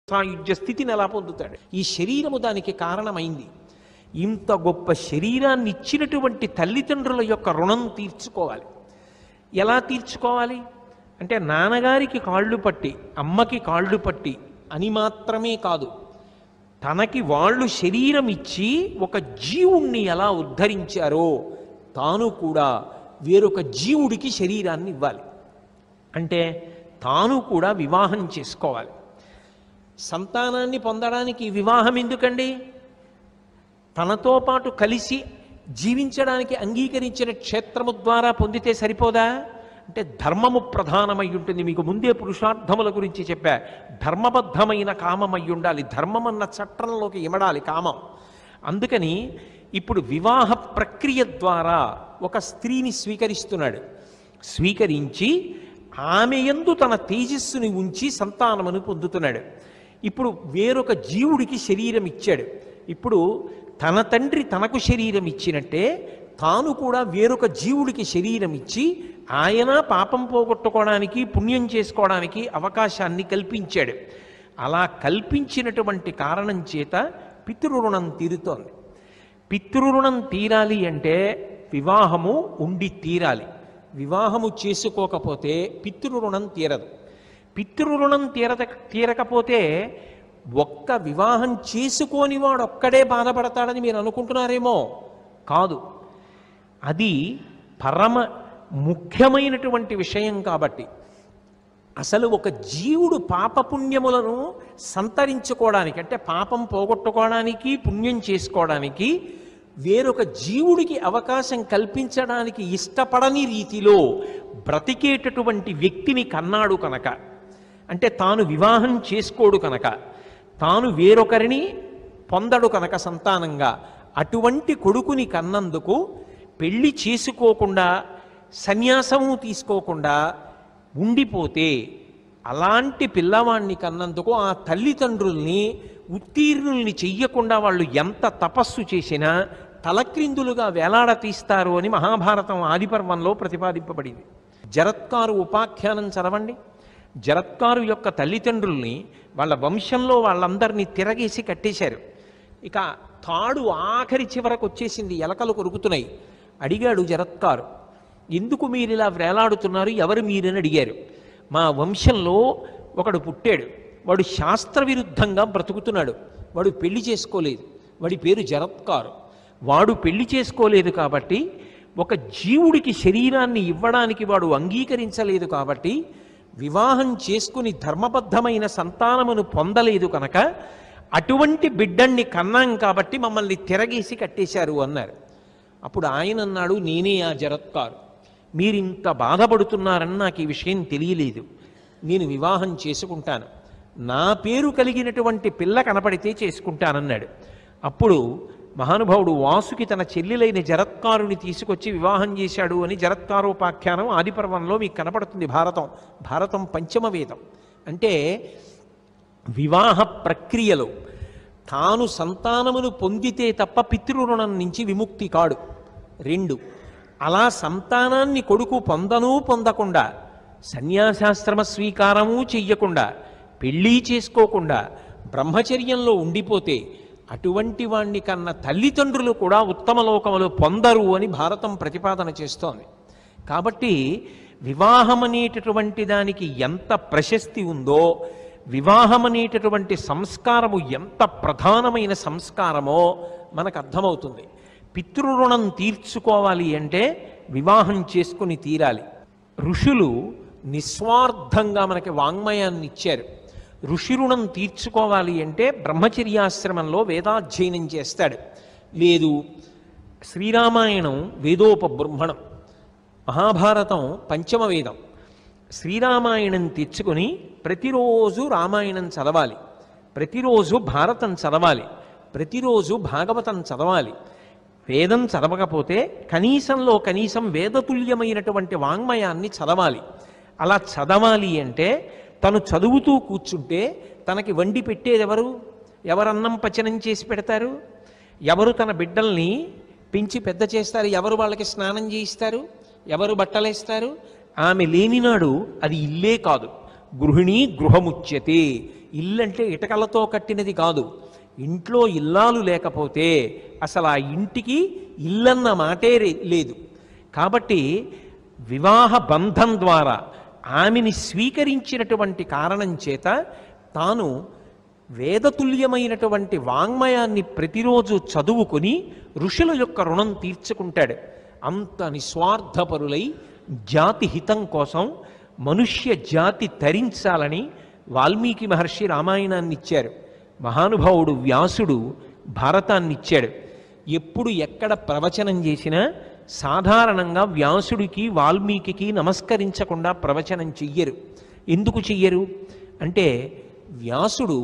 సాయుధ్య స్థితిని ఎలా పొందుతాడు ఈ శరీరము దానికి కారణమైంది ఇంత గొప్ప శరీరాన్ని ఇచ్చినటువంటి తల్లిదండ్రుల యొక్క రుణం తీర్చుకోవాలి ఎలా తీర్చుకోవాలి అంటే నాన్నగారికి కాళ్ళు పట్టి అమ్మకి కాళ్ళు పట్టి అని మాత్రమే కాదు తనకి వాళ్ళు శరీరం ఇచ్చి ఒక జీవుణ్ణి ఎలా ఉద్ధరించారో తాను కూడా వేరొక జీవుడికి శరీరాన్ని ఇవ్వాలి అంటే తాను కూడా వివాహం చేసుకోవాలి సంతానాన్ని పొందడానికి వివాహం ఎందుకండి తనతో పాటు కలిసి జీవించడానికి అంగీకరించిన క్షేత్రము ద్వారా పొందితే సరిపోదా అంటే ధర్మము ప్రధానమై ఉంటుంది మీకు ముందే పురుషార్థముల గురించి చెప్పా ధర్మబద్ధమైన కామమై ఉండాలి ధర్మం అన్న చట్టంలోకి ఇమడాలి కామం అందుకని ఇప్పుడు వివాహ ప్రక్రియ ద్వారా ఒక స్త్రీని స్వీకరిస్తున్నాడు స్వీకరించి ఆమె యందు తన తేజస్సుని ఉంచి సంతానమును పొందుతున్నాడు ఇప్పుడు వేరొక జీవుడికి శరీరం ఇచ్చాడు ఇప్పుడు తన తండ్రి తనకు శరీరం ఇచ్చినట్టే తాను కూడా వేరొక జీవుడికి శరీరం ఇచ్చి ఆయన పాపం పోగొట్టుకోవడానికి పుణ్యం చేసుకోవడానికి అవకాశాన్ని కల్పించాడు అలా కల్పించినటువంటి కారణం చేత పితృరుణం తీరుతోంది పితృరుణం తీరాలి అంటే వివాహము ఉండి తీరాలి వివాహము చేసుకోకపోతే పితృరుణం తీరదు పితృరుణం తీరత తీరకపోతే ఒక్క వివాహం చేసుకోని వాడు ఒక్కడే బాధపడతాడని మీరు అనుకుంటున్నారేమో కాదు అది పరమ ముఖ్యమైనటువంటి విషయం కాబట్టి అసలు ఒక జీవుడు పాపపుణ్యములను సంతరించుకోవడానికి అంటే పాపం పోగొట్టుకోవడానికి పుణ్యం చేసుకోవడానికి వేరొక జీవుడికి అవకాశం కల్పించడానికి ఇష్టపడని రీతిలో బ్రతికేటటువంటి వ్యక్తిని కన్నాడు కనుక అంటే తాను వివాహం చేసుకోడు కనుక తాను వేరొకరిని పొందడు కనుక సంతానంగా అటువంటి కొడుకుని కన్నందుకు పెళ్లి చేసుకోకుండా సన్యాసము తీసుకోకుండా ఉండిపోతే అలాంటి పిల్లవాణ్ణి కన్నందుకు ఆ తల్లిదండ్రుల్ని ఉత్తీర్ణుల్ని చెయ్యకుండా వాళ్ళు ఎంత తపస్సు చేసినా తలక్రిందులుగా వేలాడ తీస్తారు అని మహాభారతం ఆదిపర్వంలో ప్రతిపాదింపబడింది జరత్కారు ఉపాఖ్యానం చదవండి జరత్కారు యొక్క తల్లిదండ్రుల్ని వాళ్ళ వంశంలో వాళ్ళందరినీ తిరగేసి కట్టేశారు ఇక తాడు ఆఖరి చివరకు వచ్చేసింది ఎలకలు కొరుకుతున్నాయి అడిగాడు జరత్కారు ఎందుకు మీరు ఇలా వేలాడుతున్నారు ఎవరు మీరని అడిగారు మా వంశంలో ఒకడు పుట్టాడు వాడు శాస్త్ర విరుద్ధంగా బ్రతుకుతున్నాడు వాడు పెళ్లి చేసుకోలేదు వాడి పేరు జరత్కారు వాడు పెళ్లి చేసుకోలేదు కాబట్టి ఒక జీవుడికి శరీరాన్ని ఇవ్వడానికి వాడు అంగీకరించలేదు కాబట్టి వివాహం చేసుకుని ధర్మబద్ధమైన సంతానమును పొందలేదు కనుక అటువంటి బిడ్డణ్ణి కన్నాం కాబట్టి మమ్మల్ని తిరగేసి కట్టేశారు అన్నారు అప్పుడు ఆయన అన్నాడు నేనే ఆ జరత్కారు మీరింత బాధపడుతున్నారని నాకు ఈ విషయం తెలియలేదు నేను వివాహం చేసుకుంటాను నా పేరు కలిగినటువంటి పిల్ల కనపడితే చేసుకుంటానన్నాడు అప్పుడు మహానుభావుడు వాసుకి తన చెల్లెలైన జరత్కారుని తీసుకొచ్చి వివాహం చేశాడు అని జరత్కారోపాఖ్యానం ఆదిపర్వంలో మీకు కనపడుతుంది భారతం భారతం పంచమ వేదం అంటే వివాహ ప్రక్రియలో తాను సంతానమును పొందితే తప్ప పితృరుణం నుంచి విముక్తి కాడు రెండు అలా సంతానాన్ని కొడుకు పొందనూ పొందకుండా సన్యాసాశ్రమ స్వీకారము చెయ్యకుండా పెళ్ళి చేసుకోకుండా బ్రహ్మచర్యంలో ఉండిపోతే అటువంటి వాణ్ణి కన్న తల్లిదండ్రులు కూడా ఉత్తమ లోకములు పొందరు అని భారతం ప్రతిపాదన చేస్తోంది కాబట్టి వివాహం అనేటటువంటి దానికి ఎంత ప్రశస్తి ఉందో వివాహం అనేటటువంటి సంస్కారము ఎంత ప్రధానమైన సంస్కారమో మనకు అర్థమవుతుంది పితృరుణం తీర్చుకోవాలి అంటే వివాహం చేసుకుని తీరాలి ఋషులు నిస్వార్థంగా మనకి వాంగ్మయాన్ని ఇచ్చారు ఋషి రుణం తీర్చుకోవాలి అంటే బ్రహ్మచర్యాశ్రమంలో వేదాధ్యయనం చేస్తాడు లేదు శ్రీరామాయణం వేదోపబృంహణం మహాభారతం పంచమ వేదం శ్రీరామాయణం తెచ్చుకొని ప్రతిరోజు రామాయణం చదవాలి ప్రతిరోజు భారతం చదవాలి ప్రతిరోజు భాగవతం చదవాలి వేదం చదవకపోతే కనీసంలో కనీసం వేదతుల్యమైనటువంటి వాంగ్మయాన్ని చదవాలి అలా చదవాలి అంటే తను చదువుతూ కూర్చుంటే తనకి వండి పెట్టేది ఎవరు ఎవరన్నం పచనం చేసి పెడతారు ఎవరు తన బిడ్డల్ని పెంచి పెద్ద చేస్తారు ఎవరు వాళ్ళకి స్నానం చేయిస్తారు ఎవరు బట్టలేస్తారు ఆమె లేనినాడు అది ఇల్లే కాదు గృహిణి గృహముచ్యతే ఇల్లంటే ఇటకలతో కట్టినది కాదు ఇంట్లో ఇల్లాలు లేకపోతే అసలు ఆ ఇంటికి ఇల్లన్న మాటే రే- లేదు కాబట్టి వివాహ బంధం ద్వారా ఆమెని స్వీకరించినటువంటి కారణం చేత తాను వేదతుల్యమైనటువంటి వాంగ్మయాన్ని ప్రతిరోజు చదువుకుని ఋషుల యొక్క రుణం తీర్చుకుంటాడు అంత నిస్వార్థపరులై జాతి హితం కోసం మనుష్య జాతి తరించాలని వాల్మీకి మహర్షి రామాయణాన్ని ఇచ్చారు మహానుభావుడు వ్యాసుడు భారతాన్ని ఇచ్చాడు ఎప్పుడు ఎక్కడ ప్రవచనం చేసినా సాధారణంగా వ్యాసుడికి వాల్మీకి నమస్కరించకుండా ప్రవచనం చెయ్యరు ఎందుకు చెయ్యరు అంటే వ్యాసుడు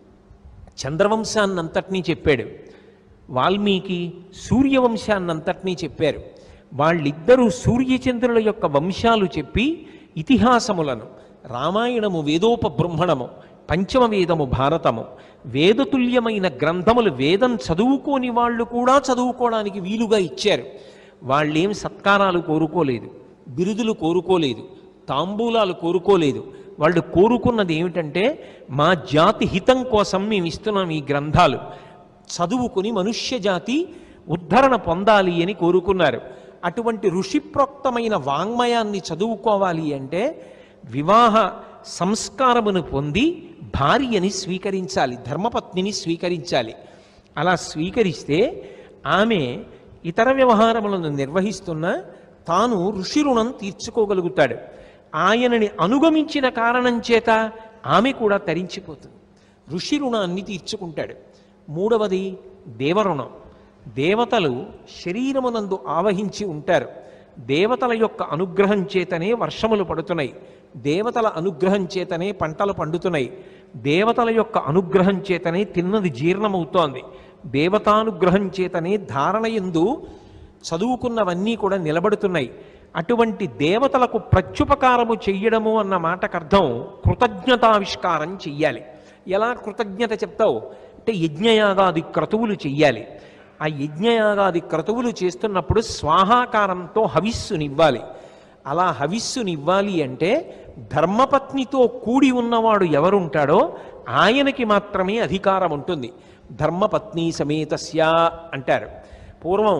చంద్రవంశాన్నంతటినీ చెప్పాడు వాల్మీకి సూర్యవంశాన్నంతటినీ చెప్పారు వాళ్ళిద్దరూ సూర్యచంద్రుల యొక్క వంశాలు చెప్పి ఇతిహాసములను రామాయణము వేదోపబృంహణము పంచమ వేదము భారతము వేదతుల్యమైన గ్రంథములు వేదం చదువుకోని వాళ్ళు కూడా చదువుకోవడానికి వీలుగా ఇచ్చారు వాళ్ళేం సత్కారాలు కోరుకోలేదు బిరుదులు కోరుకోలేదు తాంబూలాలు కోరుకోలేదు వాళ్ళు కోరుకున్నది ఏమిటంటే మా జాతి హితం కోసం మేము ఇస్తున్నాం ఈ గ్రంథాలు చదువుకుని మనుష్య జాతి ఉద్ధరణ పొందాలి అని కోరుకున్నారు అటువంటి ఋషిప్రోక్తమైన వాంగ్మయాన్ని చదువుకోవాలి అంటే వివాహ సంస్కారమును పొంది భార్యని స్వీకరించాలి ధర్మపత్నిని స్వీకరించాలి అలా స్వీకరిస్తే ఆమె ఇతర వ్యవహారములను నిర్వహిస్తున్న తాను ఋషి రుణం తీర్చుకోగలుగుతాడు ఆయనని అనుగమించిన కారణం చేత ఆమె కూడా తరించిపోతుంది ఋషి రుణాన్ని తీర్చుకుంటాడు మూడవది దేవరుణం దేవతలు శరీరమునందు ఆవహించి ఉంటారు దేవతల యొక్క అనుగ్రహం చేతనే వర్షములు పడుతున్నాయి దేవతల అనుగ్రహం చేతనే పంటలు పండుతున్నాయి దేవతల యొక్క అనుగ్రహం చేతనే తిన్నది జీర్ణమవుతోంది దేవతానుగ్రహం చేతనే ధారణ ఎందు చదువుకున్నవన్నీ కూడా నిలబడుతున్నాయి అటువంటి దేవతలకు ప్రత్యుపకారము చెయ్యడము అన్న మాటకు అర్థం కృతజ్ఞతావిష్కారం చెయ్యాలి ఎలా కృతజ్ఞత చెప్తావు అంటే యజ్ఞయాగాది క్రతువులు చెయ్యాలి ఆ యజ్ఞయాగాది క్రతువులు చేస్తున్నప్పుడు స్వాహాకారంతో హవిస్సునివ్వాలి అలా హవిస్సునివ్వాలి అంటే ధర్మపత్నితో కూడి ఉన్నవాడు ఎవరుంటాడో ఆయనకి మాత్రమే అధికారం ఉంటుంది ధర్మపత్ని సమేతస్య అంటారు పూర్వం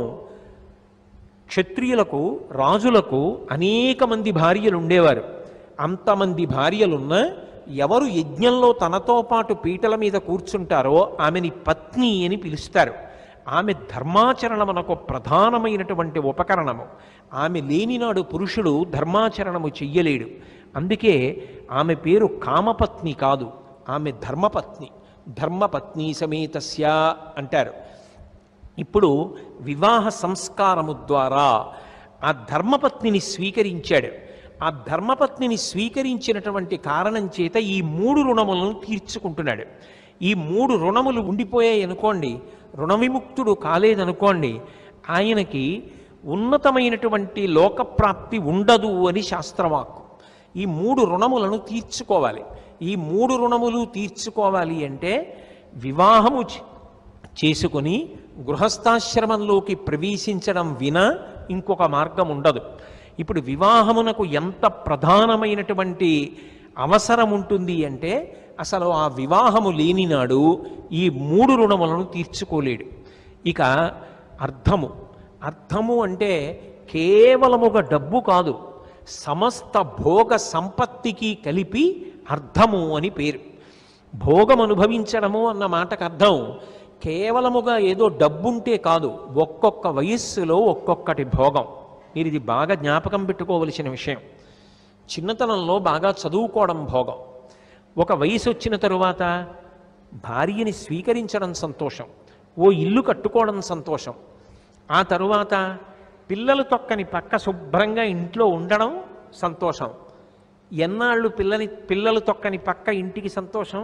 క్షత్రియులకు రాజులకు అనేక మంది భార్యలు ఉండేవారు అంతమంది భార్యలున్నా ఎవరు యజ్ఞంలో తనతో పాటు పీటల మీద కూర్చుంటారో ఆమెని పత్ని అని పిలుస్తారు ఆమె ధర్మాచరణమునకు ప్రధానమైనటువంటి ఉపకరణము ఆమె లేనినాడు పురుషుడు ధర్మాచరణము చెయ్యలేడు అందుకే ఆమె పేరు కామపత్ని కాదు ఆమె ధర్మపత్ని ధర్మపత్ని సమేతస్య అంటారు ఇప్పుడు వివాహ సంస్కారము ద్వారా ఆ ధర్మపత్నిని స్వీకరించాడు ఆ ధర్మపత్నిని స్వీకరించినటువంటి కారణం చేత ఈ మూడు రుణములను తీర్చుకుంటున్నాడు ఈ మూడు రుణములు ఉండిపోయాయి అనుకోండి రుణ విముక్తుడు కాలేదనుకోండి ఆయనకి ఉన్నతమైనటువంటి లోకప్రాప్తి ఉండదు అని శాస్త్రవాక్కు ఈ మూడు రుణములను తీర్చుకోవాలి ఈ మూడు రుణములు తీర్చుకోవాలి అంటే వివాహము చే- చేసుకుని గృహస్థాశ్రమంలోకి ప్రవేశించడం వినా ఇంకొక మార్గం ఉండదు ఇప్పుడు వివాహమునకు ఎంత ప్రధానమైనటువంటి అవసరం ఉంటుంది అంటే అసలు ఆ వివాహము లేనినాడు ఈ మూడు రుణములను తీర్చుకోలేడు ఇక అర్థము అర్థము అంటే కేవలముగా డబ్బు కాదు సమస్త భోగ సంపత్తికి కలిపి అర్థము అని పేరు భోగం అనుభవించడము అన్న మాటకు అర్థం కేవలముగా ఏదో డబ్బుంటే కాదు ఒక్కొక్క వయస్సులో ఒక్కొక్కటి భోగం మీరు ఇది బాగా జ్ఞాపకం పెట్టుకోవలసిన విషయం చిన్నతనంలో బాగా చదువుకోవడం భోగం ఒక వయసు వచ్చిన తరువాత భార్యని స్వీకరించడం సంతోషం ఓ ఇల్లు కట్టుకోవడం సంతోషం ఆ తరువాత పిల్లలు తొక్కని పక్క శుభ్రంగా ఇంట్లో ఉండడం సంతోషం ఎన్నాళ్ళు పిల్లని పిల్లలు తొక్కని పక్క ఇంటికి సంతోషం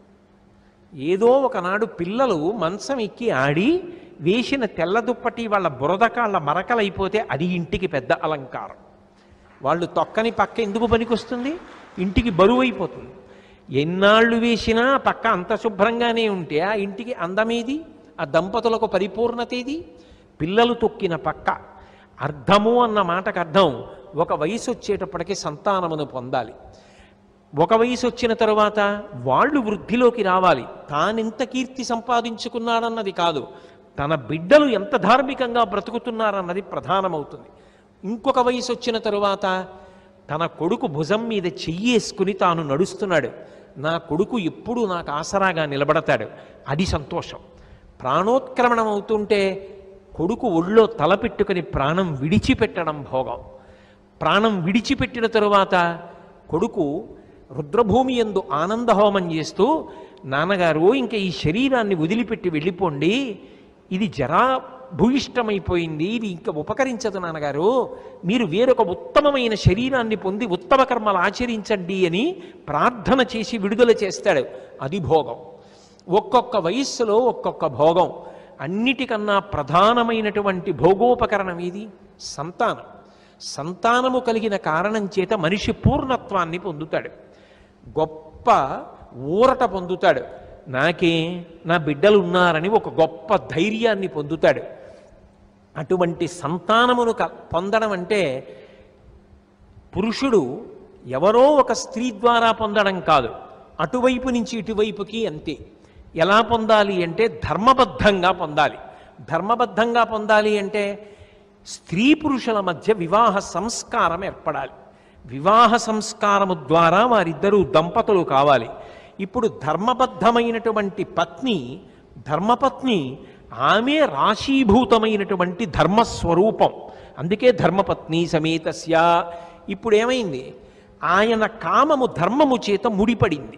ఏదో ఒకనాడు పిల్లలు మంచం ఎక్కి ఆడి వేసిన తెల్ల దుప్పటి వాళ్ళ బురదకాళ్ళ మరకలైపోతే అది ఇంటికి పెద్ద అలంకారం వాళ్ళు తొక్కని పక్క ఎందుకు పనికొస్తుంది ఇంటికి బరువు అయిపోతుంది ఎన్నాళ్ళు వేసినా ఆ పక్క అంత శుభ్రంగానే ఉంటే ఆ ఇంటికి అందమేది ఆ దంపతులకు పరిపూర్ణత ఏది పిల్లలు తొక్కిన పక్క అర్థము అన్న మాటకు అర్థం ఒక వయసు వచ్చేటప్పటికి సంతానమును పొందాలి ఒక వయసు వచ్చిన తరువాత వాళ్ళు వృద్ధిలోకి రావాలి తానెంత కీర్తి సంపాదించుకున్నాడన్నది కాదు తన బిడ్డలు ఎంత ధార్మికంగా బ్రతుకుతున్నారన్నది ప్రధానమవుతుంది ఇంకొక వయసు వచ్చిన తరువాత తన కొడుకు భుజం మీద చెయ్యేసుకుని తాను నడుస్తున్నాడు నా కొడుకు ఎప్పుడూ నాకు ఆసరాగా నిలబడతాడు అది సంతోషం ప్రాణోత్క్రమణం అవుతుంటే కొడుకు ఒళ్ళో తలపెట్టుకుని ప్రాణం విడిచిపెట్టడం భోగం ప్రాణం విడిచిపెట్టిన తరువాత కొడుకు రుద్రభూమి ఎందు ఆనందహోమం చేస్తూ నాన్నగారు ఇంకా ఈ శరీరాన్ని వదిలిపెట్టి వెళ్ళిపోండి ఇది జరా భూయిష్టమైపోయింది ఇది ఇంకా ఉపకరించదు నాన్నగారు మీరు వేరొక ఉత్తమమైన శరీరాన్ని పొంది ఉత్తమ కర్మలు ఆచరించండి అని ప్రార్థన చేసి విడుదల చేస్తాడు అది భోగం ఒక్కొక్క వయస్సులో ఒక్కొక్క భోగం అన్నిటికన్నా ప్రధానమైనటువంటి భోగోపకరణం ఇది సంతానం సంతానము కలిగిన కారణం చేత మనిషి పూర్ణత్వాన్ని పొందుతాడు గొప్ప ఊరట పొందుతాడు నాకే నా బిడ్డలు ఉన్నారని ఒక గొప్ప ధైర్యాన్ని పొందుతాడు అటువంటి సంతానమును క- పొందడం అంటే పురుషుడు ఎవరో ఒక స్త్రీ ద్వారా పొందడం కాదు అటువైపు నుంచి ఇటువైపుకి అంతే ఎలా పొందాలి అంటే ధర్మబద్ధంగా పొందాలి ధర్మబద్ధంగా పొందాలి అంటే స్త్రీ పురుషుల మధ్య వివాహ సంస్కారం ఏర్పడాలి వివాహ సంస్కారము ద్వారా వారిద్దరూ దంపతులు కావాలి ఇప్పుడు ధర్మబద్ధమైనటువంటి పత్ని ధర్మపత్ని ఆమె రాశీభూతమైనటువంటి ధర్మస్వరూపం అందుకే ధర్మపత్ని సమేతస్య ఇప్పుడు ఏమైంది ఆయన కామము ధర్మము చేత ముడిపడింది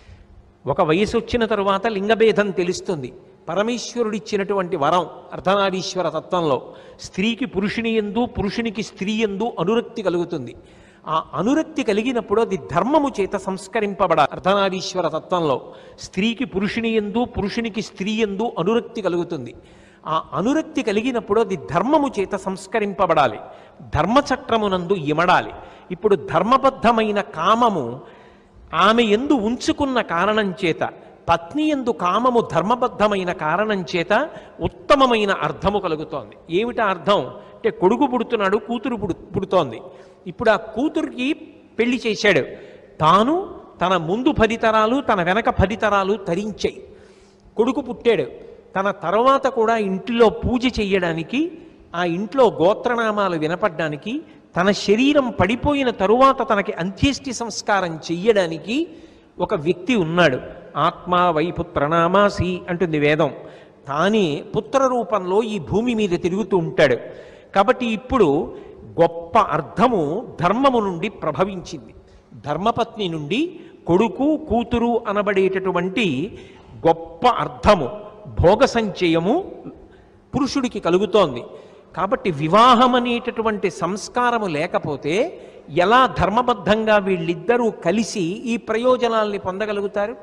ఒక వయసు వచ్చిన తరువాత లింగభేదం తెలుస్తుంది పరమేశ్వరుడిచ్చినటువంటి వరం అర్ధనారీశ్వర తత్వంలో స్త్రీకి పురుషుని ఎందు పురుషునికి స్త్రీ ఎందు అనురక్తి కలుగుతుంది ఆ అనురక్తి కలిగినప్పుడు అది ధర్మము చేత సంస్కరింపబడాలి అర్ధనారీశ్వర తత్వంలో స్త్రీకి పురుషుని ఎందు పురుషునికి స్త్రీ ఎందు అనురక్తి కలుగుతుంది ఆ అనురక్తి కలిగినప్పుడు అది ధర్మము చేత సంస్కరింపబడాలి ధర్మచక్రమునందు ఇమడాలి ఇప్పుడు ధర్మబద్ధమైన కామము ఆమె ఎందు ఉంచుకున్న కారణం చేత పత్ని ఎందు కామము ధర్మబద్ధమైన కారణం చేత ఉత్తమమైన అర్థము కలుగుతోంది ఏమిటా అర్థం అంటే కొడుకు పుడుతున్నాడు కూతురు పుడు పుడుతోంది ఇప్పుడు ఆ కూతురికి పెళ్లి చేశాడు తాను తన ముందు పది తరాలు తన వెనక పది తరాలు తరించాయి కొడుకు పుట్టాడు తన తర్వాత కూడా ఇంట్లో పూజ చెయ్యడానికి ఆ ఇంట్లో గోత్రనామాలు వినపడ్డానికి తన శరీరం పడిపోయిన తరువాత తనకి అంత్యేష్టి సంస్కారం చెయ్యడానికి ఒక వ్యక్తి ఉన్నాడు ఆత్మ వై పుత్రనామాసి అంటుంది వేదం తానే పుత్ర రూపంలో ఈ భూమి మీద తిరుగుతూ ఉంటాడు కాబట్టి ఇప్పుడు గొప్ప అర్థము ధర్మము నుండి ప్రభవించింది ధర్మపత్ని నుండి కొడుకు కూతురు అనబడేటటువంటి గొప్ప అర్థము భోగ సంచయము పురుషుడికి కలుగుతోంది కాబట్టి వివాహం అనేటటువంటి సంస్కారము లేకపోతే ఎలా ధర్మబద్ధంగా వీళ్ళిద్దరూ కలిసి ఈ ప్రయోజనాల్ని పొందగలుగుతారు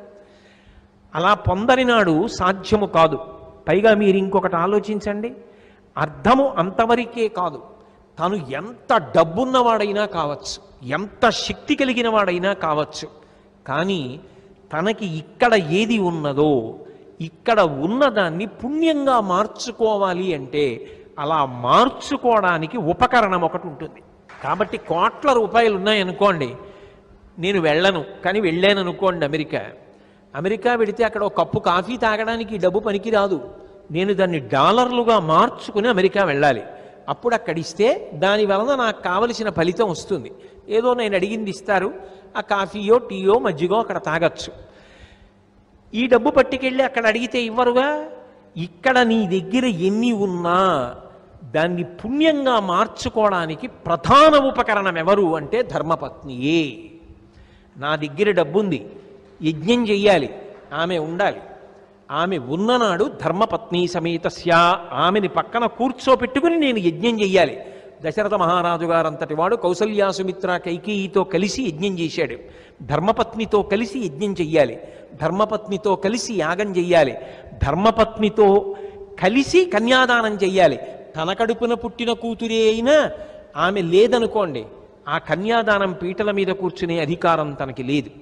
అలా పొందనినాడు సాధ్యము కాదు పైగా మీరు ఇంకొకటి ఆలోచించండి అర్థము అంతవరకే కాదు తను ఎంత డబ్బున్నవాడైనా కావచ్చు ఎంత శక్తి కలిగిన వాడైనా కావచ్చు కానీ తనకి ఇక్కడ ఏది ఉన్నదో ఇక్కడ ఉన్నదాన్ని పుణ్యంగా మార్చుకోవాలి అంటే అలా మార్చుకోవడానికి ఉపకరణం ఒకటి ఉంటుంది కాబట్టి కోట్ల రూపాయలు ఉన్నాయనుకోండి నేను వెళ్ళను కానీ వెళ్ళాను అనుకోండి అమెరికా అమెరికా వెడితే అక్కడ ఒక కప్పు కాఫీ తాగడానికి ఈ డబ్బు పనికిరాదు నేను దాన్ని డాలర్లుగా మార్చుకుని అమెరికా వెళ్ళాలి అప్పుడు అక్కడ ఇస్తే దాని వలన నాకు కావలసిన ఫలితం వస్తుంది ఏదో నేను అడిగింది ఇస్తారు ఆ కాఫీయో టీయో మజ్జిగో అక్కడ తాగొచ్చు ఈ డబ్బు పట్టుకెళ్ళి అక్కడ అడిగితే ఇవ్వరుగా ఇక్కడ నీ దగ్గర ఎన్ని ఉన్నా దాన్ని పుణ్యంగా మార్చుకోవడానికి ప్రధాన ఉపకరణం ఎవరు అంటే ధర్మపత్నియే నా దగ్గర డబ్బుంది యజ్ఞం చెయ్యాలి ఆమె ఉండాలి ఆమె ఉన్ననాడు ధర్మపత్ని సమేతస్య ఆమెని పక్కన కూర్చోపెట్టుకుని నేను యజ్ఞం చెయ్యాలి దశరథ మహారాజు గారంతటి వాడు కౌసల్యా సుమిత్ర కైకేయితో కలిసి యజ్ఞం చేశాడు ధర్మపత్నితో కలిసి యజ్ఞం చెయ్యాలి ధర్మపత్నితో కలిసి యాగం చెయ్యాలి ధర్మపత్నితో కలిసి కన్యాదానం చెయ్యాలి తన కడుపున పుట్టిన కూతురే అయినా ఆమె లేదనుకోండి ఆ కన్యాదానం పీటల మీద కూర్చునే అధికారం తనకి లేదు